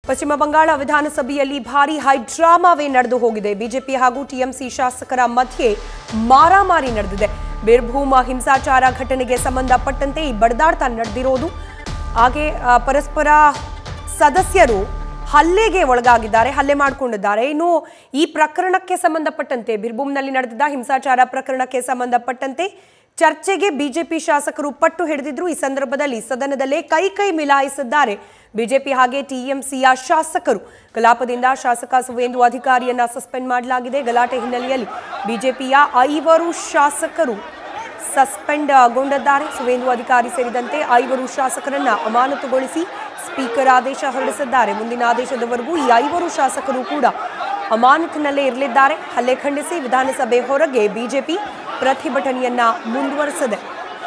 ಪಶ್ಚಿಮ ಬಂಗಾಳ ವಿಧಾನಸಭೆಯಲ್ಲಿ ಭಾರಿ ಹೈಡ್ರಾಮಾವೇ ನಡೆದು ಹೋಗಿದೆ ಬಿಜೆಪಿ ಹಾಗೂ ಟಿಎಂಸಿ ಶಾಸಕರ ಮಧ್ಯೆ ಮಾರಾಮಾರಿ ನಡೆದಿದೆ ಬೀರ್ಭೂಮ ಹಿಂಸಾಚಾರ ಘಟನೆಗೆ ಸಂಬಂಧಪಟ್ಟಂತೆ ಈ ಬಡದಾಡ್ತ ನಡೆದಿರೋದು ಹಾಗೆ ಆ, ಪರಸ್ಪರ ಸದಸ್ಯರು ಹಲ್ಲೆಗೆ ಒಳಗಾಗಿದ್ದಾರೆ ಹಲ್ಲೆ ಮಾಡಿಕೊಂಡಿದ್ದಾರೆ ಇನ್ನು ಈ ಪ್ರಕರಣಕ್ಕೆ ಸಂಬಂಧಪಟ್ಟಂತೆ ಬಿರ್ಭೂಮ್ನಲ್ಲಿ ನಡೆದಿದ್ದ ಹಿಂಸಾಚಾರ ಪ್ರಕರಣಕ್ಕೆ ಸಂಬಂಧಪಟ್ಟಂತೆ ಚರ್ಚೆಗೆ ಬಿಜೆಪಿ ಶಾಸಕರು ಪಟ್ಟು ಹಿಡಿದಿದ್ರು ಈ ಸಂದರ್ಭದಲ್ಲಿ ಸದನದಲ್ಲೇ ಕೈ ಕೈ ಮಿಲಾಯಿಸಿದ್ದಾರೆ ಬಿಜೆಪಿ ಹಾಗೆ ಟಿಎಂಸಿಯ ಶಾಸಕರು ಕಲಾಪದಿಂದ ಶಾಸಕ ಸುವೇಂದು ಅಧಿಕಾರಿಯನ್ನ ಸಸ್ಪೆಂಡ್ ಮಾಡಲಾಗಿದೆ ಗಲಾಟೆ ಹಿನ್ನೆಲೆಯಲ್ಲಿ ಬಿಜೆಪಿಯ ಐವರು ಶಾಸಕರು ಸಸ್ಪೆಂಡ್ ಗೊಂಡಿದ್ದಾರೆ ಸುವೇಂದು ಅಧಿಕಾರಿ ಸೇರಿದಂತೆ ಐವರು ಶಾಸಕರನ್ನ ಅಮಾನತುಗೊಳಿಸಿ ಸ್ಪೀಕರ್ ಆದೇಶ ಹೊರಡಿಸಿದ್ದಾರೆ ಮುಂದಿನ ಆದೇಶದವರೆಗೂ ಈ ಐವರು ಶಾಸಕರು ಕೂಡ ಅಮಾನತಿನಲ್ಲೇ ಇರಲಿದ್ದಾರೆ ಹಲ್ಲೆ ಖಂಡಿಸಿ ವಿಧಾನಸಭೆ ಹೊರಗೆ ಬಿಜೆಪಿ ಪ್ರತಿಭಟನೆಯನ್ನ ಮುಂದುವರೆಸಿದೆ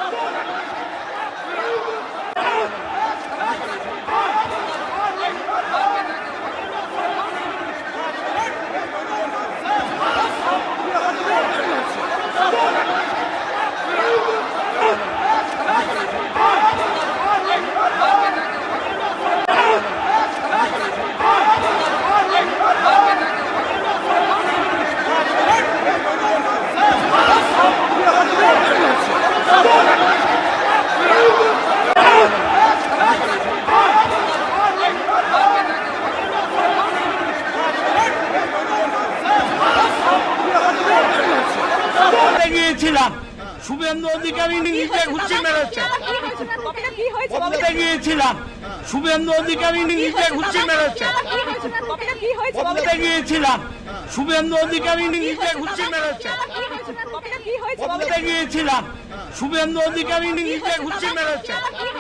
গিয়েছিলাম শুভেন্দু অধিকারী নিজে ঘুষি মেরেছে বলতে গিয়েছিলাম শুভেন্দু অধিকারী নিজে ঘুষি মেরেছে বলতে গিয়েছিলাম শুভেন্দু অধিকারী নিজে ঘুষি মেরেছে বলতে গিয়েছিলাম শুভেন্দু অধিকারী নিজে ঘুষি মেরেছে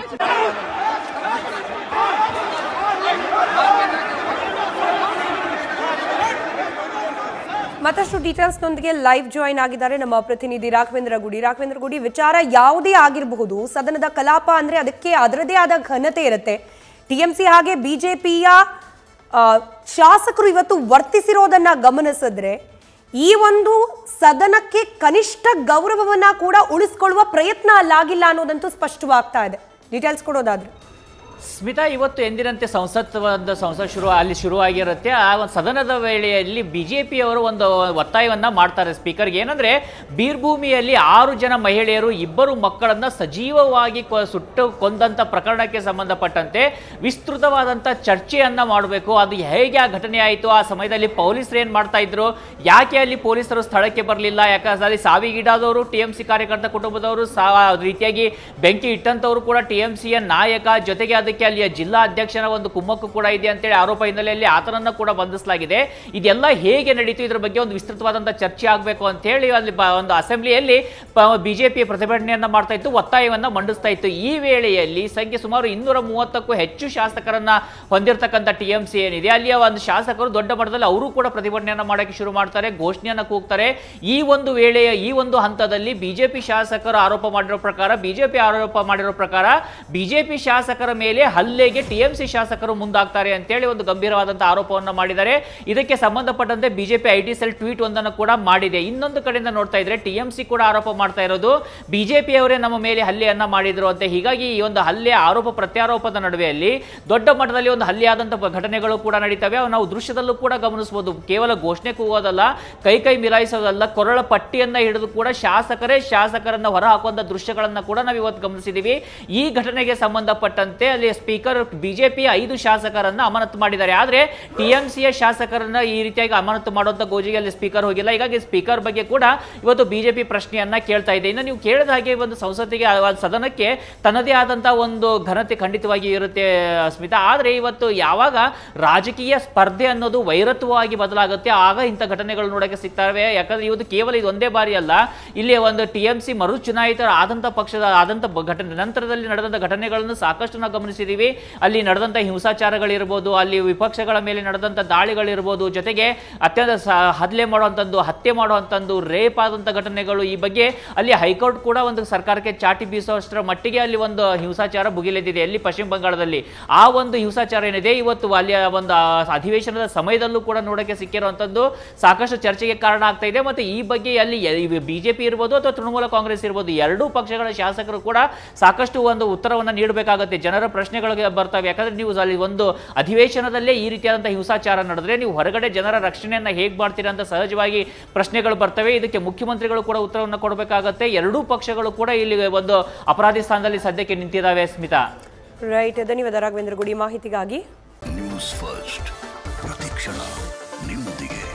ಮತ್ತಷ್ಟು ಡೀಟೇಲ್ಸ್ನೊಂದಿಗೆ ಲೈವ್ ಜಾಯಿನ್ ಆಗಿದ್ದಾರೆ ನಮ್ಮ ಪ್ರತಿನಿಧಿ ರಾಘವೇಂದ್ರ ಗುಡಿ ರಾಘವೇಂದ್ರ ಗುಡಿ ವಿಚಾರ ಯಾವುದೇ ಆಗಿರಬಹುದು ಸದನದ ಕಲಾಪ ಅಂದ್ರೆ ಅದಕ್ಕೆ ಅದರದೇ ಆದ ಘನತೆ ಇರುತ್ತೆ ಟಿಎಂಸಿ ಹಾಗೆ ಬಿಜೆಪಿಯ ಶಾಸಕರು ಇವತ್ತು ವರ್ತಿಸಿರೋದನ್ನ ಗಮನಿಸಿದ್ರೆ ಈ ಒಂದು ಸದನಕ್ಕೆ ಕನಿಷ್ಠ ಗೌರವವನ್ನ ಕೂಡ ಉಳಿಸ್ಕೊಳ್ಳುವ ಪ್ರಯತ್ನ ಅಲ್ಲಾಗಿಲ್ಲ ಅನ್ನೋದಂತೂ ಸ್ಪಷ್ಟವಾಗ್ತಾ ಇದೆ ಡೀಟೇಲ್ಸ್ ಕೊಡೋದಾದ್ರೆ ಸ್ಮಿತಾ ಇವತ್ತು ಎಂದಿನಂತೆ ಸಂಸತ್ ಒಂದು ಸಂಸತ್ ಶುರು ಅಲ್ಲಿ ಶುರುವಾಗಿರುತ್ತೆ ಆ ಒಂದು ಸದನದ ವೇಳೆಯಲ್ಲಿ ಬಿ ಜೆ ಪಿಯವರು ಒಂದು ಒತ್ತಾಯವನ್ನ ಮಾಡ್ತಾರೆ ಸ್ಪೀಕರ್ಗೆ ಏನಂದ್ರೆ ಬೀರ್ಭೂಮಿಯಲ್ಲಿ ಆರು ಜನ ಮಹಿಳೆಯರು ಇಬ್ಬರು ಮಕ್ಕಳನ್ನ ಸಜೀವವಾಗಿ ಕೊ- ಸುಟ್ಟು ಕೊಂದಂತ ಪ್ರಕರಣಕ್ಕೆ ಸಂಬಂಧಪಟ್ಟಂತೆ ವಿಸ್ತೃತವಾದಂಥ ಚರ್ಚೆಯನ್ನ ಮಾಡಬೇಕು ಅದು ಹೇಗೆ ಆ ಘಟನೆ ಆಯಿತು ಆ ಸಮಯದಲ್ಲಿ ಪೊಲೀಸರು ಏನು ಮಾಡ್ತಾ ಇದ್ರು ಯಾಕೆ ಅಲ್ಲಿ ಪೊಲೀಸರು ಸ್ಥಳಕ್ಕೆ ಬರಲಿಲ್ಲ ಯಾಕಂದ್ರೆ ಅಲ್ಲಿ ಸಾವಿಗೀಡಾದವರು ಟಿ ಎಂ ಸಿ ಕಾರ್ಯಕರ್ತ ಕುಟುಂಬದವರು ಸಾ ರೀತಿಯಾಗಿ ಬೆಂಕಿ ಇಟ್ಟಂತವರು ಕೂಡ ಟಿ ಎಂ ಸಿಯ ನಾಯಕ ಜೊತೆಗೆ ಅದಕ್ಕೆ ಅಲ್ಲಿಯ ಜಿಲ್ಲಾ ಅಧ್ಯಕ್ಷನ ಒಂದು ಕುಮ್ಮಕ್ಕು ಕೂಡ ಇದೆ ಅಂತೇಳಿ ಆರೋಪ ಹಿನ್ನೆಲೆಯಲ್ಲಿ ಆತನನ್ನ ಕೂಡ ಬಂಧಿಸಲಾಗಿದೆ ಇದೆಲ್ಲ ಹೇಗೆ ನಡೀತು ಇದ್ರ ಬಗ್ಗೆ ಒಂದು ವಿಸ್ತೃತವಾದಂಥ ಚರ್ಚೆ ಆಗಬೇಕು ಅಂತ ಹೇಳಿ ಅಲ್ಲಿ ಬ- ಒಂದು ಅಸೆಂಬ್ಲಿಯಲ್ಲಿ ಬಿಜೆಪಿ ಪ್ರತಿಭಟನೆಯನ್ನ ಮಾಡ್ತಾ ಇತ್ತು ಒತ್ತಾಯವನ್ನ ಮಂಡಿಸ್ತಾ ಇತ್ತು ಈ ವೇಳೆಯಲ್ಲಿ ಸಂಖ್ಯೆ ಸುಮಾರು ಇನ್ನೂರ ಮೂವತ್ತಕ್ಕೂ ಹೆಚ್ಚು ಶಾಸಕರನ್ನ ಹೊಂದಿರತಕ್ಕಂಥ ಟಿ ಎಂ ಸಿ ಏನಿದೆ ಅಲ್ಲಿಯ ಒಂದು ಶಾಸಕರು ದೊಡ್ಡ ಮಟ್ಟದಲ್ಲಿ ಅವರು ಕೂಡ ಪ್ರತಿಭಟನೆಯನ್ನ ಮಾಡಕ್ಕೆ ಶುರು ಮಾಡ್ತಾರೆ ಘೋಷಣೆಯನ್ನ ಕೂಗ್ತಾರೆ ಈ ಒಂದು ವೇಳೆಯ ಈ ಒಂದು ಹಂತದಲ್ಲಿ ಬಿಜೆಪಿ ಶಾಸಕರು ಆರೋಪ ಮಾಡಿರೋ ಪ್ರಕಾರ ಬಿಜೆಪಿ ಆರೋಪ ಮಾಡಿರೋ ಪ್ರಕಾರ ಬಿಜೆಪಿ ಶಾಸಕರ ಮೇಲೆ ಹಲ್ಲೆಗೆ ಟಿಎಂಸಿ ಶಾಸಕರು ಮುಂದಾಗ್ತಾರೆ ಅಂತೇಳಿ ಒಂದು ಗಂಭೀರವಾದಂತಹ ಆರೋಪವನ್ನು ಮಾಡಿದ್ದಾರೆ ಇದಕ್ಕೆ ಸಂಬಂಧಪಟ್ಟಂತೆ BJP I T cell tweet ಒಂದನ್ನು ಕೂಡ ಮಾಡಿದೆ ಇನ್ನೊಂದು ಕಡೆಯಿಂದ ನೋಡ್ತಾ ಇದ್ರೆ ಟಿಎಂಸಿ ಕೂಡ ಆರೋಪ ಮಾಡ್ತಾ ಇರೋದು ಬಿಜೆಪಿಯವರೇ ನಮ್ಮ ಮೇಲೆ ಹಲ್ಲೆಯನ್ನ ಮಾಡಿದ್ರು ಅಂತ ಹೀಗಾಗಿ ಈ ಒಂದು ಹಲ್ಲೆ ಆರೋಪ ಪ್ರತ್ಯಾರೋಪದ ನಡುವೆಯಲ್ಲಿ ದೊಡ್ಡ ಮಟ್ಟದಲ್ಲಿ ಒಂದು ಹಲ್ಲೆ ಆದಂತಹ ಘಟನೆಗಳು ಕೂಡ ನಡೀತವೆ ಅವು ನಾವು ದೃಶ್ಯದಲ್ಲೂ ಕೂಡ ಗಮನಿಸಬಹುದು ಕೇವಲ ಘೋಷಣೆ ಕೂಗೋದಲ್ಲ ಕೈ ಕೈ ಮಿಲಾಯಿಸೋದಲ್ಲ ಕೊರಳ ಪಟ್ಟಿಯನ್ನ ಹಿಡಿದು ಕೂಡ ಶಾಸಕರೇ ಶಾಸಕರನ್ನ ಹೊರ ಹಾಕುವಂತ ದೃಶ್ಯಗಳನ್ನ ಕೂಡ ನಾವು ಇವತ್ತು ಗಮನಿಸಿದೀವಿ ಈ ಘಟನೆಗೆ ಸಂಬಂಧಪಟ್ಟಂತೆ ಅಲ್ಲಿ ಸ್ಪೀಕರ್ ಬಿಜೆಪಿ ಐದು ಶಾಸಕರನ್ನ ಅಮಾನತು ಮಾಡಿದ್ದಾರೆ ಆದ್ರೆ ಟಿಎಂಸಿಯ ಶಾಸಕರನ್ನ ಈ ರೀತಿಯಾಗಿ ಅಮಾನತು ಮಾಡುವಂತ ಗೋಜಿಗೆ ಅಲ್ಲಿ ಸ್ಪೀಕರ್ ಹೋಗಿಲ್ಲ ಹೀಗಾಗಿ ಸ್ಪೀಕರ್ ಬಗ್ಗೆ ಕೂಡ ಇವತ್ತು ಬಿಜೆಪಿ ಪ್ರಶ್ನೆಯನ್ನ ಕೇಳ್ತಾ ಇದೆ ಇನ್ನು ನೀವು ಕೇಳಿದ ಹಾಗೆ ಒಂದು ಸಂಸತ್ತಿಗೆ ಆ ಒಂದು ಸದನಕ್ಕೆ ತನ್ನದೇ ಆದಂತಹ ಒಂದು ಘನತೆ ಖಂಡಿತವಾಗಿ ಇರುತ್ತೆ ಸ್ಮಿತಾ ಆದ್ರೆ ಇವತ್ತು ಯಾವಾಗ ರಾಜಕೀಯ ಸ್ಪರ್ಧೆ ಅನ್ನೋದು ವೈರತ್ವವಾಗಿ ಬದಲಾಗುತ್ತೆ ಆಗ ಇಂಥ ಘಟನೆಗಳು ನೋಡಕ್ಕೆ ಸಿಗ್ತವೆ ಯಾಕಂದ್ರೆ ಇವತ್ತು ಕೇವಲ ಇದು ಒಂದೇ ಬಾರಿ ಅಲ್ಲ ಇಲ್ಲಿ ಒಂದು ಟಿ ಎಂ ಸಿ ಮರು ಚುನಾಯಿತ ಆದಂಥ ಪಕ್ಷದ ಆದಂಥ ಬ- ಘಟನೆ ನಂತರದಲ್ಲಿ ನಡೆದಂಥ ಘಟನೆಗಳನ್ನು ಸಾಕಷ್ಟು ನಾವು ಗಮನಿಸಿದ್ದೀವಿ ಅಲ್ಲಿ ನಡೆದಂಥ ಹಿಂಸಾಚಾರಗಳಿರ್ಬೋದು ಅಲ್ಲಿ ವಿಪಕ್ಷಗಳ ಮೇಲೆ ನಡೆದಂಥ ದಾಳಿಗಳಿರ್ಬೋದು ಜೊತೆಗೆ ಅತ್ಯಂತ ಸ ಹಲ್ಲೆ ಮಾಡುವಂಥದ್ದು ಹತ್ಯೆ ಮಾಡುವಂಥದ್ದು ರೇಪ್ ಆದಂಥ ಘಟನೆಗಳು ಈ ಬಗ್ಗೆ ಅಲ್ಲಿ ಹೈಕೋರ್ಟ್ ಕೂಡ ಒಂದು ಸರ್ಕಾರಕ್ಕೆ ಚಾಟಿ ಬೀಸುವಷ್ಟರ ಮಟ್ಟಿಗೆ ಅಲ್ಲಿ ಒಂದು ಹಿಂಸಾಚಾರ ಭುಗಿಲೆದ್ದಿದೆ ಎಲ್ಲಿ ಪಶ್ಚಿಮ ಬಂಗಾಳದಲ್ಲಿ ಆ ಒಂದು ಹಿಂಸಾಚಾರ ಏನಿದೆ ಇವತ್ತು ಅಲ್ಲಿಯ ಒಂದು ಆ ಅಧಿವೇಶನದ ಸಮಯದಲ್ಲೂ ಕೂಡ ನೋಡಕ್ಕೆ ಸಿಕ್ಕಿರುವಂಥದ್ದು ಸಾಕಷ್ಟು ಚರ್ಚೆಗೆ ಕಾರಣ ಆಗ್ತಾ ಇದೆ ಮತ್ತೆ ಈ ಬಗ್ಗೆ ಅಲ್ಲಿ ಬಿಜೆಪಿ ಇರ್ಬೋದು ಅಥವಾ ತೃಣಮೂಲ ಕಾಂಗ್ರೆಸ್ ಇರ್ಬೋದು ಎರಡೂ ಪಕ್ಷಗಳ ಶಾಸಕರು ಕೂಡ ಸಾಕಷ್ಟು ಒಂದು ಉತ್ತರವನ್ನು ನೀಡಬೇಕಾಗುತ್ತೆ ಜನರ ಪ್ರಶ್ನೆಗಳಿಗೆ ಬರ್ತವೆ ಯಾಕಂದ್ರೆ ನೀವು ಅಲ್ಲಿ ಒಂದು ಅಧಿವೇಶನದಲ್ಲೇ ಈ ರೀತಿಯಾದಂಥ ಹಿಂಸಾಚಾರ ನಡೆದ್ರೆ ನೀವು ಹೊರಗಡೆ ಜನರ ರಕ್ಷಣೆಯನ್ನ ಹೇಗೆ ಮಾಡ್ತೀರಾ ಅಂತ ಸಹಜವಾಗಿ ಪ್ರಶ್ನೆಗಳು ಬರ್ತವೆ ಇದಕ್ಕೆ ಮುಖ್ಯಮಂತ್ರಿಗಳು ಕೂಡ ಉತ್ತರವನ್ನು ಕೊಡಬೇಕಾಗತ್ತೆ ಎರಡೂ ಪಕ್ಷಗಳು ಕೂಡ ಇಲ್ಲಿ ಒಂದು ಅಪರಾಧಿ ಸ್ಥಾನದಲ್ಲಿ ಸದ್ಯಕ್ಕೆ ನಿಂತಿದ್ದಾವೆ ಸ್ಮಿತಾ ರೈಟ್ ಧನ್ಯವಾದ ರಾಘವೇಂದ್ರ ಗುಡಿ ಮಾಹಿತಿಗಾಗಿ ನ್ಯೂಸ್ ಫಸ್ಟ್ ಪ್ರತಿಕ್ಷಣ ನಿಮ್ಮೊಂದಿಗೆ